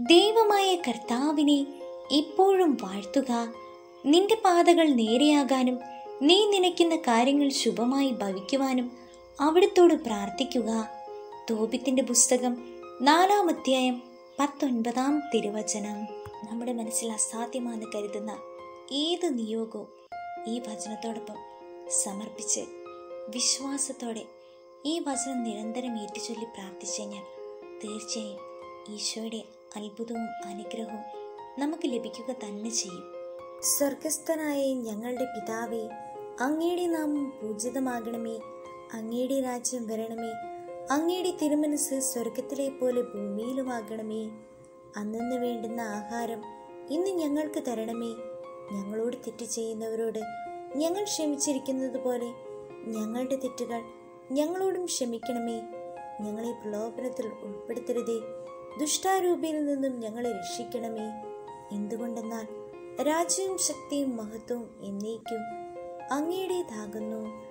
ദൈവമായ കർത്താവിനെ ഇപ്പോഴും വാഴ്ത്തുക നിന്റെ പാതകൾ നേരെയാകാനും നീ നനയ്ക്കുന്ന കാര്യങ്ങൾ ശുഭമായി ഭവിക്കുവാനും അവിടുത്തോട് പ്രാർത്ഥിക്കുക തോപിത്തിന്റെ പുസ്തകം നാലാം അധ്യായം പത്തൊൻപതാം തിരുവചനം നമ്മുടെ മനസ്സിൽ അസാധ്യമാണെന്ന് കരുതുന്ന ഏത് നിയോഗവും ഈ വചനത്തോടൊപ്പം സമർപ്പിച്ച് വിശ്വാസത്തോടെ ഈ വചനം നിരന്തരം ഏറ്റുചൊല്ലി പ്രാർത്ഥിച്ചു കഴിഞ്ഞാൽ തീർച്ചയായും ഈശോയുടെ അത്ഭുതവും അനുഗ്രഹവും നമുക്ക് ലഭിക്കുക തന്നെ ചെയ്യും സ്വർഗസ്ഥനായ ഞങ്ങളുടെ പിതാവേ അങ്ങയുടെ നാമം പൂജിതമാകണമേ അങ്ങയുടെ രാജ്യം വരണമേ അങ്ങയുടെ തിരുമനസ് സ്വർഗത്തിലെ പോലെ ഭൂമിയിലുമാകണമേ അന്നു വേണ്ടുന്ന ആഹാരം ഇന്ന് ഞങ്ങൾക്ക് തരണമേ ഞങ്ങളോട് തെറ്റ് ചെയ്യുന്നവരോട് ഞങ്ങൾ ക്ഷമിച്ചിരിക്കുന്നത് പോലെ ഞങ്ങളുടെ തെറ്റുകൾ ഞങ്ങളോടും ക്ഷമിക്കണമേ ഞങ്ങളെ പ്രലോഭനത്തിൽ ഉൾപ്പെടുത്തരുതേ ദുഷ്ടാരൂപിയിൽ നിന്നും ഞങ്ങളെ രക്ഷിക്കണമേ എന്തുകൊണ്ടെന്നാൽ രാജ്യവും ശക്തിയും മഹത്വവും എന്നേക്കും അങ്ങയുടേതാകുന്നു